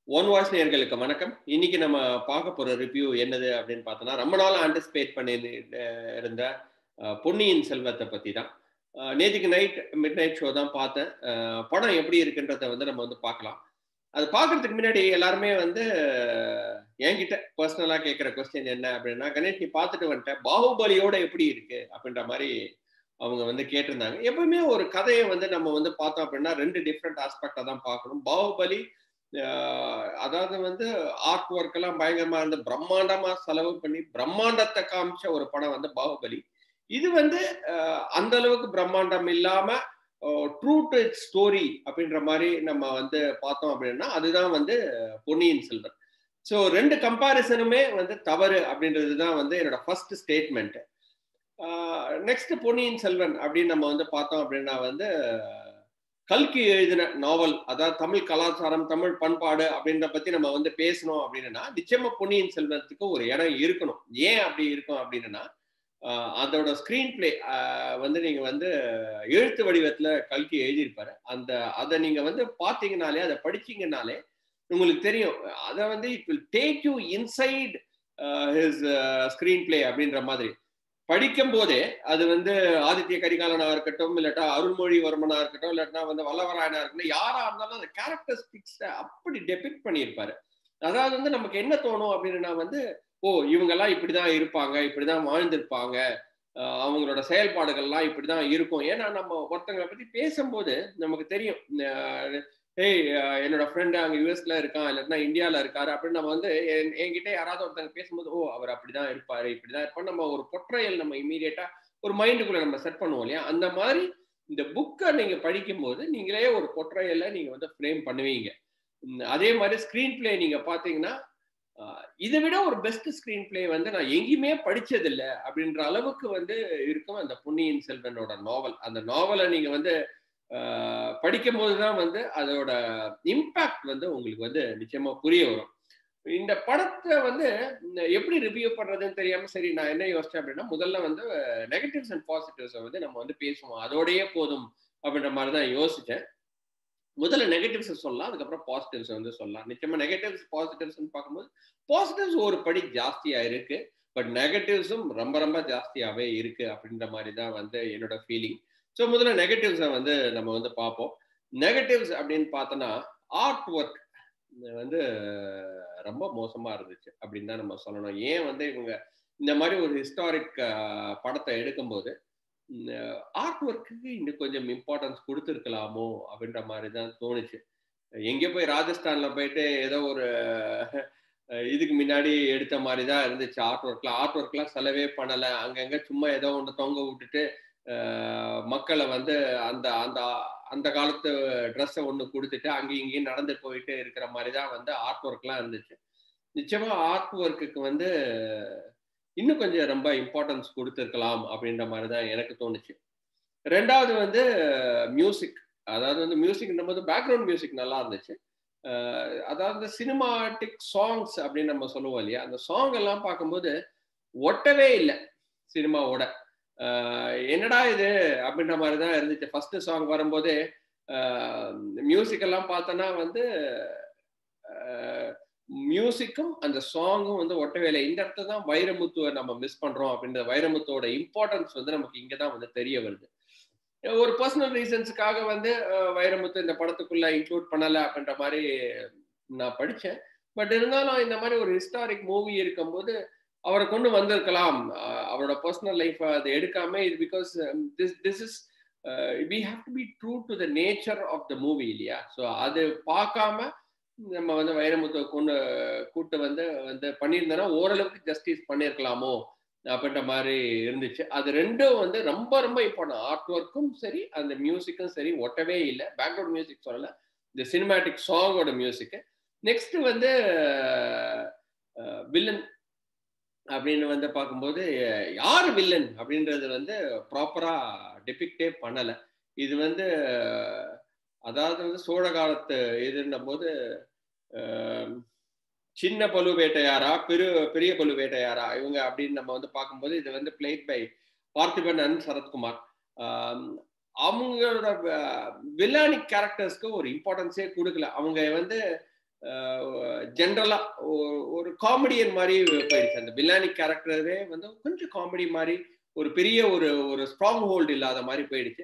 one voice நேர்களுக்கு வணக்கம் இன்னைக்கு நம்ம பார்க்க போற ரிவ்யூ என்னது அப்படின்னு பார்த்தோம்னா ரொம்ப நாள் ஆன்டிசிபேட் பண்ணி இருந்த பொன்னியின் செல்வத்தை பத்தி தான் நேற்றுக்கு நைட் மிட் நைட் ஷோ தான் பார்த்தேன் படம் எப்படி இருக்குன்றத வந்து நம்ம வந்து பார்க்கலாம் அது பார்க்கறதுக்கு முன்னாடி எல்லாருமே வந்து என்கிட்ட பர்சனலாக கேட்குற கொஸ்டின் என்ன அப்படின்னா கணேஷ் நீ பார்த்துட்டு வந்துட்டேன் பாகுபலியோட எப்படி இருக்கு அப்படின்ற மாதிரி அவங்க வந்து கேட்டிருந்தாங்க எப்பவுமே ஒரு கதையை வந்து நம்ம வந்து பார்த்தோம் அப்படின்னா ரெண்டு டிஃப்ரெண்ட் ஆஸ்பெக்டா தான் பார்க்கணும் பாகுபலி அதாவது வந்து ஆர்ட் ஒர்க் எல்லாம் பயங்கரமா இருந்து பிரம்மாண்டமா செலவு பண்ணி பிரம்மாண்டத்தை காமிச்ச ஒரு படம் வந்து பாகுபலி இது வந்து அந்த அளவுக்கு பிரம்மாண்டம் இல்லாம ட்ரூ டு ஸ்டோரி அப்படின்ற மாதிரி நம்ம வந்து பார்த்தோம் அப்படின்னா அதுதான் வந்து பொன்னியின் செல்வன் ஸோ ரெண்டு கம்பாரிசனுமே வந்து தவறு அப்படின்றது தான் வந்து என்னோட first statement next Ponniyin Selvan அப்படின்னு நம்ம வந்து பார்த்தோம் அப்படின்னா வந்து கல்கி எழுதின நாவல் அதாவது தமிழ் கலாச்சாரம் தமிழ் பண்பாடு அப்படின்ற பத்தி நம்ம வந்து பேசணும் அப்படின்னா நிச்சயமா பொன்னியின் செல்வத்துக்கு ஒரு இடம் இருக்கணும் ஏன் அப்படி இருக்கும் அப்படின்னா அதோட ஸ்கிரீன் பிளே வந்து நீங்க வந்து எழுத்து வடிவத்துல கல்கி எழுதியிருப்பாரு அந்த அதை நீங்க வந்து பாத்தீங்கனாலே அதை படிச்சீங்கனாலே உங்களுக்கு தெரியும் அதை வந்து it will take you inside his screenplay அப்படின்ற மாதிரி படிக்கும் போதே அது வந்து ஆதித்ய கரிகாலனா இருக்கட்டும் இல்லாட்டா அருள்மொழிவர்மனா இருக்கட்டும் இல்லாட்டா வந்து வல்லவராயனா இருக்கட்டும் யாரா இருந்தாலும் அந்த கேரக்டரிஸ்டிக்ஸ அப்படி டெபிக் பண்ணியிருப்பாரு அதாவது வந்து நமக்கு என்ன தோணும் அப்படின்னா வந்து ஓ இவங்கெல்லாம் இப்படிதான் இருப்பாங்க இப்படிதான் வாழ்ந்திருப்பாங்க அவங்களோட செயல்பாடுகள்லாம் இப்படிதான் இருக்கும் ஏன்னா நம்ம ஒருத்தங்களை பத்தி பேசும்போது நமக்கு தெரியும் ஏய் என்னோட ஃப்ரெண்டு அங்கே யூஎஸ்ல இருக்கான் இல்லைன்னா இந்தியாவில் இருக்காரு அப்படின்னு நம்ம வந்து என்கிட்ட யாராவது ஒருத்தங்க பேசும்போது ஓ அவர் அப்படிதான் இருப்பாரு இப்படிதான் இருப்பார் நம்ம ஒரு பொற்றையல் நம்ம இமீடியட்டா ஒரு மைண்டுக்குள்ள நம்ம செட் பண்ணுவோம் இல்லையா அந்த மாதிரி இந்த புக்கை நீங்க படிக்கும்போது நீங்களே ஒரு பொற்றையல்ல நீங்க வந்து ஃப்ரேம் பண்ணுவீங்க அதே மாதிரி ஸ்கிரீன் பிளே நீங்க பாத்தீங்கன்னா இதை விட ஒரு பெஸ்ட் ஸ்கிரீன் பிளே வந்து நான் எங்கேயுமே படிச்சதில்லை அப்படின்ற அளவுக்கு வந்து இருக்கும் அந்த பொன்னியின் செல்வனோட நாவல் அந்த நாவலை நீங்க வந்து படிக்கும் போதுதான் வந்து அதோட இம்பாக்ட் வந்து உங்களுக்கு வந்து நிச்சயமா புரிய வரும் இந்த படத்தை வந்து எப்படி ரிவ்யூ பண்றதுன்னு தெரியாம சரி நான் என்ன யோசிச்சேன் அப்படின்னா முதல்ல வந்து நெகட்டிவ்ஸ் அண்ட் பாசிட்டிவ்ஸை வந்து நம்ம வந்து பேசுவோம் அதோடயே போதும் அப்படின்ற மாதிரி தான் யோசிச்சேன் முதல்ல நெகட்டிவ்ஸ் சொல்லலாம் அதுக்கப்புறம் பாசிட்டிவ்ஸ் வந்து சொல்லலாம் நிச்சயமா நெகட்டிவ்ஸ் பாசிட்டிவ்ஸ் பார்க்கும்போது பாசிட்டிவ்ஸ் ஒரு படி ஜாஸ்தியா இருக்கு பட் நெகட்டிவ்ஸும் ரொம்ப ரொம்ப ஜாஸ்தியாவே இருக்கு அப்படின்ற மாதிரி தான் வந்து என்னோட ஃபீலிங் ஸோ முதல்ல நெகட்டிவ்ஸை வந்து நம்ம வந்து பார்ப்போம் நெகட்டிவ்ஸ் அப்படின்னு பார்த்தோன்னா ஆர்ட் ஒர்க் வந்து ரொம்ப மோசமா இருந்துச்சு அப்படின்னு தான் நம்ம சொல்லணும் ஏன் வந்து இவங்க இந்த மாதிரி ஒரு ஹிஸ்டாரிக் படத்தை எடுக்கும்போது ஆர்ட் ஒர்க்குக்கு இன்னும் கொஞ்சம் இம்பார்ட்டன்ஸ் கொடுத்துருக்கலாமோ அப்படின்ற மாதிரி தான் தோணுச்சு எங்கே போய் ராஜஸ்தான்ல போயிட்டு ஏதோ ஒரு இதுக்கு முன்னாடி எடுத்த மாதிரி தான் இருந்துச்சு ஆர்ட் ஒர்க்லாம் ஆர்ட் ஒர்க்லாம் செலவே பண்ணலை அங்கங்க சும்மா ஏதோ ஒன்று தொங்க விட்டுட்டு மக்களை வந்து அந்த அந்த அந்த காலத்து ட்ரெஸ்ஸை ஒன்று கொடுத்துட்டு அங்கேயும் இங்கேயும் நடந்து போயிட்டு இருக்கிற மாதிரி தான் வந்து ஆர்ட் ஒர்க்லாம் இருந்துச்சு நிச்சயமா ஆர்ட் ஒர்க்குக்கு வந்து இன்னும் கொஞ்சம் ரொம்ப இம்பார்ட்டன்ஸ் கொடுத்துருக்கலாம் அப்படின்ற மாதிரி தான் எனக்கு தோணுச்சு ரெண்டாவது வந்து மியூசிக் அதாவது வந்து மியூசிக்ன்ற போது பேக்ரவுண்ட் மியூசிக் நல்லா இருந்துச்சு அதாவது சினிமாட்டிக் சாங்ஸ் அப்படின்னு நம்ம சொல்லுவோம் இல்லையா அந்த சாங் எல்லாம் பார்க்கும்போது ஒட்டவே இல்லை சினிமாவோட என்னடா இது அப்படின்ற மாதிரி தான் இருந்துச்சு ஃபர்ஸ்ட் சாங் வரும்போதே மியூசிக் எல்லாம் பார்த்தோன்னா வந்து மியூசிக்கும் அந்த சாங்கும் வந்து ஒட்டவே இல்லை இந்த இடத்துல தான் வைரமுத்துவை நம்ம மிஸ் பண்றோம் அப்படின்ற வைரமுத்துவோட இம்பார்ட்டன்ஸ் வந்து நமக்கு இங்கே தான் வந்து தெரிய வருது ஒரு பர்சனல் ரீசன்ஸுக்காக வந்து வைரமுத்து இந்த படத்துக்குள்ள இன்க்ளூட் பண்ணலை அப்படின்ற மாதிரி நான் படித்தேன் பட் இருந்தாலும் இந்த மாதிரி ஒரு ஹிஸ்டாரிக் மூவி இருக்கும்போது அவரை கொண்டு வந்திருக்கலாம் அவரோட பர்சனல் லைஃப் அதை எடுக்காம இது because this this is we have to be true to the nature of the movie இல்லையா ஸோ அது பார்க்காம நம்ம வந்து வைரமுத்துவை கொண்டு கூட்டு வந்து வந்து பண்ணியிருந்தோன்னா ஓரளவுக்கு ஜஸ்டிஸ் பண்ணியிருக்கலாமோ அப்படின்ற மாதிரி இருந்துச்சு அது ரெண்டும் வந்து ரொம்ப ரொம்ப இம்பார்ட்டன் ஆர்ட் ஒர்க்கும் சரி அந்த மியூசிக்கும் சரி ஒட்டவே இல்லை பேக்ரவுண்ட் மியூசிக் சொல்லலை இந்த சினிமேட்டிக் சாங்கோட மியூசிக்கு நெக்ஸ்ட் வந்து வில்லன் அப்படின்னு வந்து பார்க்கும்போது யார் வில்லன் அப்படின்றது வந்து ப்ராப்பரா டெபிக்டே பண்ணலை இது வந்து அதாவது வந்து சோழ காலத்து இதுன்ன போது சின்ன பழுவேட்டையாரா பெரு பெரிய பழுவேட்டையாரா இவங்க அப்படின்னு நம்ம வந்து பார்க்கும்போது இது வந்து played by Parthiban and Sarathkumar அவங்களோட வில்லானிக் கேரக்டர்ஸ்க்கு ஒரு இம்பார்ட்டன்ஸே கொடுக்கல அவங்க வந்து ஜென்ரலா ஒரு காமெடியன் மாதிரி போயிடுச்சு அந்த வில்லானிக் கேரக்டரே வந்து கொஞ்சம் காமெடி மாதிரி ஒரு பெரிய ஒரு ஒரு ஸ்ட்ராங் ஹோல்டு இல்லாத மாதிரி போயிடுச்சு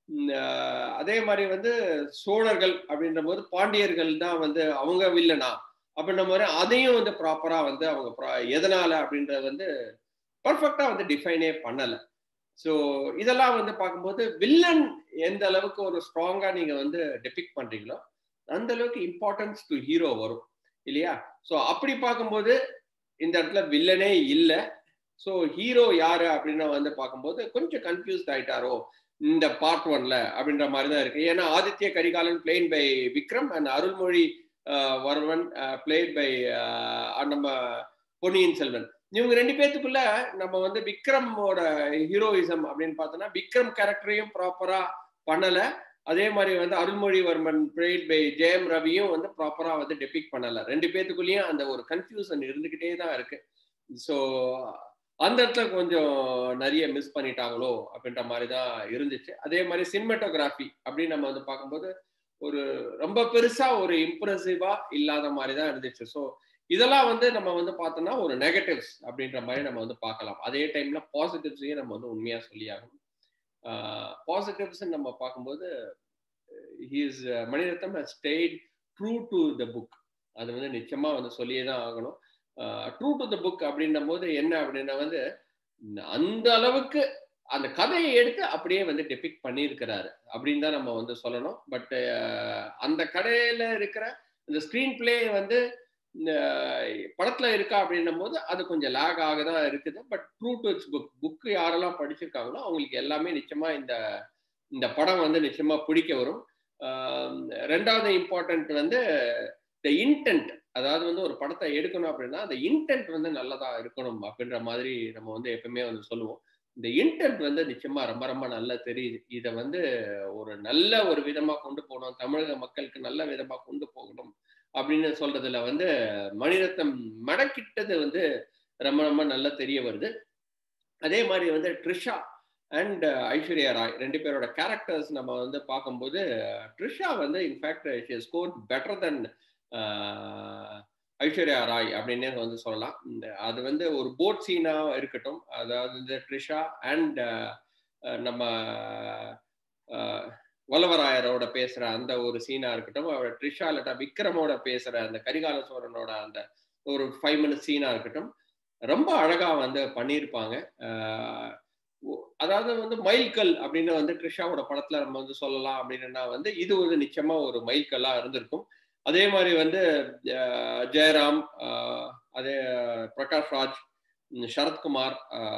அதே மாதிரி வந்து சோழர்கள் அப்படின்ற போது பாண்டியர்கள் தான் வந்து அவங்க வில்லனா அப்படின்ற மாதிரி அதையும் வந்து ப்ராப்பரா வந்து அவங்க எதனால அப்படின்றத வந்து பர்ஃபெக்டா வந்து டிஃபைனே பண்ணல ஸோ இதெல்லாம் வந்து பார்க்கும்போது வில்லன் எந்த அளவுக்கு ஒரு ஸ்ட்ராங்கா நீங்க வந்து டெபிக் பண்றீங்களோ அந்த அளவுக்கு இம்பார்ட்டன்ஸ் டு ஹீரோ வரும் இல்லையா ஸோ அப்படி பார்க்கும்போது இந்த இடத்துல வில்லனே இல்லை ஸோ ஹீரோ யாரு அப்படின்னு வந்து பார்க்கும்போது கொஞ்சம் கன்ஃபியூஸ்ட் ஆயிட்டாரோ இந்த பார்ட் ஒன்ல அப்படின்ற மாதிரி தான் இருக்கு ஏன்னா Aditya Karikalan played by Vikram and Arulmozhi Varman played by நம்ம பொன்னியின் செல்வன் இவங்க ரெண்டு பேர்த்துக்குள்ள நம்ம வந்து விக்ரமோட ஹீரோயிசம் அப்படின்னு பார்த்தோம்னா விக்ரம் கேரக்டரையும் ப்ராப்பரா பண்ணல அதே மாதிரி வந்து அருள்மொழிவர்மன் பிளேட் பை ஜெயம் ரவியும் வந்து ப்ராப்பரா வந்து டெபிக் பண்ணல ரெண்டு பேர்த்துக்குள்ளேயும் அந்த ஒரு கன்ஃபியூசன் இருந்துகிட்டே தான் இருக்கு ஸோ அந்த இடத்துல கொஞ்சம் நிறைய மிஸ் பண்ணிட்டாங்களோ அப்படின்ற மாதிரி தான் இருந்துச்சு அதே மாதிரி சினிமாட்டோகிராஃபி அப்படின்னு நம்ம வந்து பார்க்கும்போது ஒரு ரொம்ப பெருசா ஒரு இம்ப்ரெசிவா இல்லாத மாதிரி தான் இருந்துச்சு ஸோ இதெல்லாம் வந்து நம்ம வந்து பார்த்தோம்னா ஒரு நெகட்டிவ்ஸ் அப்படின்ற மாதிரி நம்ம வந்து பார்க்கலாம் அதே டைம்ல பாசிட்டிவ்ஸையும் நம்ம வந்து உண்மையா சொல்லியாகணும் பாசிட்டிவ்ஸ் நம்ம பார்க்கும்போது he's Mani Ratnam has stayed true to the book அது வந்து நிச்சயமா வந்து சொல்லியே தான் ஆகணும் ட்ரூ டு த புக் அப்படின்னும் போது என்ன அப்படின்னா வந்து அந்த அளவுக்கு அந்த கதையை எடுத்து அப்படியே வந்து டெபிக் பண்ணியிருக்கிறாரு அப்படின்னு தான் நம்ம வந்து சொல்லணும் பட் அந்த கடையில இருக்கிற இந்த ஸ்க்ரீன் பிளே வந்து இந்த படத்துல இருக்கா அப்படின்னும் போது அது கொஞ்சம் லேக் ஆக தான் இருக்குது but true to its book book யாரெல்லாம் படிச்சிருக்காங்களோ அவங்களுக்கு எல்லாமே நிச்சயமா இந்த இந்த படம் வந்து நிச்சயமா பிடிக்க வரும் ரெண்டாவது இம்பார்ட்டன்ட் வந்து த இன்டென்ட் அதாவது வந்து ஒரு படத்தை எடுக்கணும் அப்படின்னா அந்த இன்டென்ட் வந்து நல்லதா இருக்கணும் அப்படின்ற மாதிரி நம்ம வந்து எப்பவுமே வந்து சொல்லுவோம் இந்த இன்டென்ட் வந்து நிச்சயமா ரொம்ப ரொம்ப நல்லா தெரியுது இதை வந்து ஒரு நல்ல ஒரு விதமா கொண்டு போகணும் தமிழக மக்களுக்கு நல்ல விதமா கொண்டு போகணும் அப்படின்னு சொல்றதுல வந்து மணிரத்னம் மடக்கிட்டது வந்து ரொம்ப ரொம்ப நல்லா தெரிய வருது அதே மாதிரி வந்து ட்ரிஷா அண்ட் ஐஸ்வர்யா ராய் ரெண்டு பேரோட கேரக்டர்ஸ் நம்ம வந்து பார்க்கும்போது ட்ரிஷா வந்து in fact score better than Aishwarya Rai அப்படின்னே வந்து சொல்லலாம் அது வந்து ஒரு போட் சீனா இருக்கட்டும் அதாவது இந்த ட்ரிஷா அண்ட் நம்ம வல்லவராயரோட பேசுற அந்த ஒரு சீனா இருக்கட்டும் அவர் ட்ரிஷா இல்லாட்டா விக்ரமோட பேசுற அந்த கரிகால சோழனோட அந்த ஒரு ஃபைவ் மினிட்ஸ் சீனா இருக்கட்டும் ரொம்ப அழகா வந்து பண்ணியிருப்பாங்க அதாவது வந்து மைல்கல் அப்படின்னு வந்து ட்ரிஷாவோட படத்துல நம்ம வந்து சொல்லலாம் அப்படின்னா வந்து இது ஒரு நிச்சயமா ஒரு மைல்கல்லா இருந்திருக்கும் அதே மாதிரி வந்து ஜெயராம் அதே பிரகாஷ் ராஜ் சரத்குமார்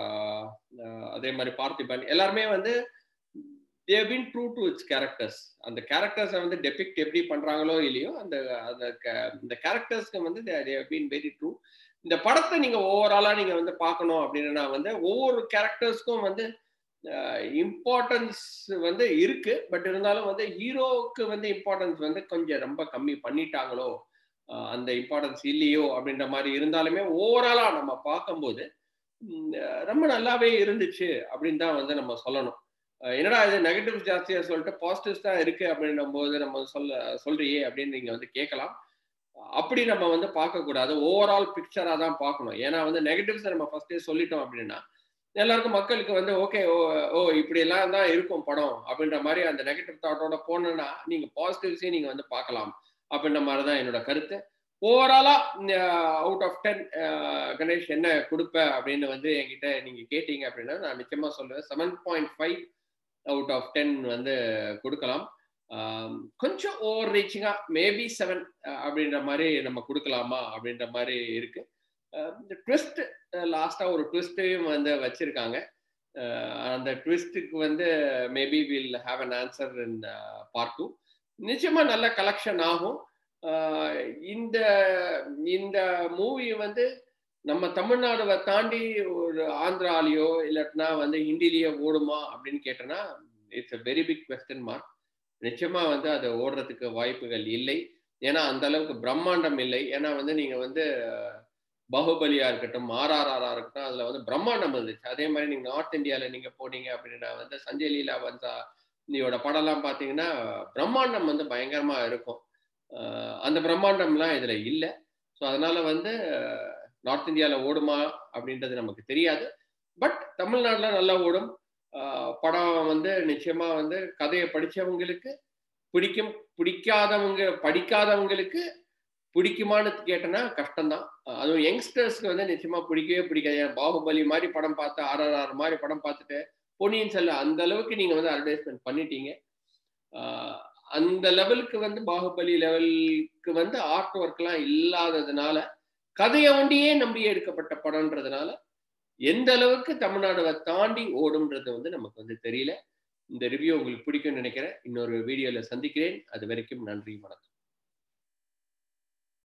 அதே மாதிரி பார்த்திபன் எல்லாருமே வந்து they've been true to its characters அந்த கேரக்டர்ஸை வந்து டெபிக்ட் எப்படி பண்றாங்களோ இல்லையோ அந்த அந்த இந்த கேரக்டர்ஸ்க்கு வந்து தேவ் பீன் வெரி ட்ரூ இந்த படத்தை நீங்க ஓவராலா நீங்க வந்து பார்க்கணும் அப்படின்னா வந்து ஒவ்வொரு கேரக்டர்ஸ்க்கும் வந்து இம்பார்ட்டன்ஸ் வந்து இருக்கு பட் இருந்தாலும் வந்து ஹீரோவுக்கு வந்து இம்பார்ட்டன்ஸ் வந்து கொஞ்சம் ரொம்ப கம்மி பண்ணிட்டாங்களோ அந்த இம்பார்ட்டன்ஸ் இல்லையோ அப்படின்ற மாதிரி இருந்தாலுமே ஓவராலா நம்ம பார்க்கும்போது ரொம்ப நல்லாவே இருந்துச்சு அப்படின்னு தான் வந்து நம்ம சொல்லணும் என்னடா இது நெகட்டிவ்ஸ் ஜாஸ்தியா சொல்லிட்டு பாசிட்டிவ்ஸ் தான் இருக்கு அப்படின்னும் போது நம்ம சொல்ல சொல்றியே அப்படின்னு நீங்க வந்து கேட்கலாம் அப்படி நம்ம வந்து பார்க்கக்கூடாது ஓவரால் பிக்சரா தான் பார்க்கணும் ஏன்னா வந்து நெகட்டிவ்ஸ் நம்ம ஃபர்ஸ்டே சொல்லிட்டோம் அப்படின்னா எல்லாருக்கும் மக்களுக்கு வந்து ஓகே ஓ ஓ இப்படி எல்லாம் தான் இருக்கும் படம் அப்படின்ற மாதிரி அந்த நெகட்டிவ் தாட்டோட போனோம்னா நீங்க பாசிட்டிவ்ஸையும் நீங்க வந்து பார்க்கலாம் அப்படின்ற மாதிரி தான் என்னோட கருத்து ஓவராலா அவுட் ஆஃப் டென் கணேஷ் என்ன கொடுப்ப அப்படின்னு வந்து என்கிட்ட நீங்க கேட்டீங்க அப்படின்னா நான் நிச்சயமா சொல்லுவேன் seven point five out of ten வந்து கொடுக்கலாம் கொஞ்சம் ஓவர் ரீச்சிங்கா மேபி செவன் அப்படின்ற மாதிரி நம்ம கொடுக்கலாமா அப்படின்ற மாதிரி இருக்கு இந்த ட்விஸ்ட் லாஸ்டா ஒரு ட்விஸ்டையும் வந்து வச்சிருக்காங்க அந்த ட்விஸ்ட்டுக்கு வந்து maybe will have an answer in part two நிச்சயமா நல்ல கலெக்ஷன் ஆகும் இந்த இந்த மூவி வந்து நம்ம தமிழ்நாடுவை தாண்டி ஒரு ஆந்திராலேயோ இல்லாட்டினா வந்து ஹிந்திலேயோ ஓடுமா அப்படின்னு கேட்டோன்னா it's a very big question mark நிச்சயமா வந்து அது ஓடுறதுக்கு வாய்ப்புகள் இல்லை ஏன்னா அந்த அளவுக்கு பிரம்மாண்டம் இல்லை ஏன்னா வந்து நீங்க வந்து பாகுபலியா இருக்கட்டும் ஆர்ஆர்ஆரா இருக்கட்டும் அதுல வந்து பிரம்மாண்டம் இருந்துச்சு அதே மாதிரி நீங்க நார்த் இந்தியால நீங்க போனீங்க அப்படின்னா வந்து சஞ்சய் லீலா வந்தா நீயோட படம்லாம் பாத்தீங்கன்னா பிரம்மாண்டம் வந்து பயங்கரமா இருக்கும் அந்த பிரம்மாண்டம்லாம் இதுல இல்லை ஸோ அதனால வந்து நார்த் இந்தியாவில் ஓடுமா அப்படின்றது நமக்கு தெரியாது பட் தமிழ்நாட்டில் நல்லா ஓடும் படம் வந்து நிச்சயமா வந்து கதையை படித்தவங்களுக்கு பிடிக்கும் பிடிக்காதவங்க படிக்காதவங்களுக்கு பிடிக்குமான்னு கேட்டனா கஷ்டம்தான் அதுவும் யங்ஸ்டர்ஸ்க்கு வந்து நிச்சயமா பிடிக்கவே பிடிக்காது ஏன் பாகுபலி மாதிரி படம் பார்த்து ஆர்ஆர்ஆர் மாதிரி படம் பார்த்துட்டு பொன்னியின் செல்ல அந்த அளவுக்கு நீங்க வந்து அட்வர்டைஸ்மெண்ட் பண்ணிட்டீங்க அந்த லெவலுக்கு வந்து பாகுபலி லெவலுக்கு வந்து ஆர்ட் ஒர்க்லாம் இல்லாததுனால கதையை ஒண்டியே நம்பி எடுக்கப்பட்ட படம்ன்றதுனால எந்த அளவுக்கு தமிழ்நாடுவை தாண்டி ஓடும்ன்றது வந்து நமக்கு வந்து தெரியல இந்த ரிவ்யூ உங்களுக்கு பிடிக்கும்னு நினைக்கிறேன் இன்னொரு வீடியோல சந்திக்கிறேன் அது வரைக்கும் நன்றி வணக்கம்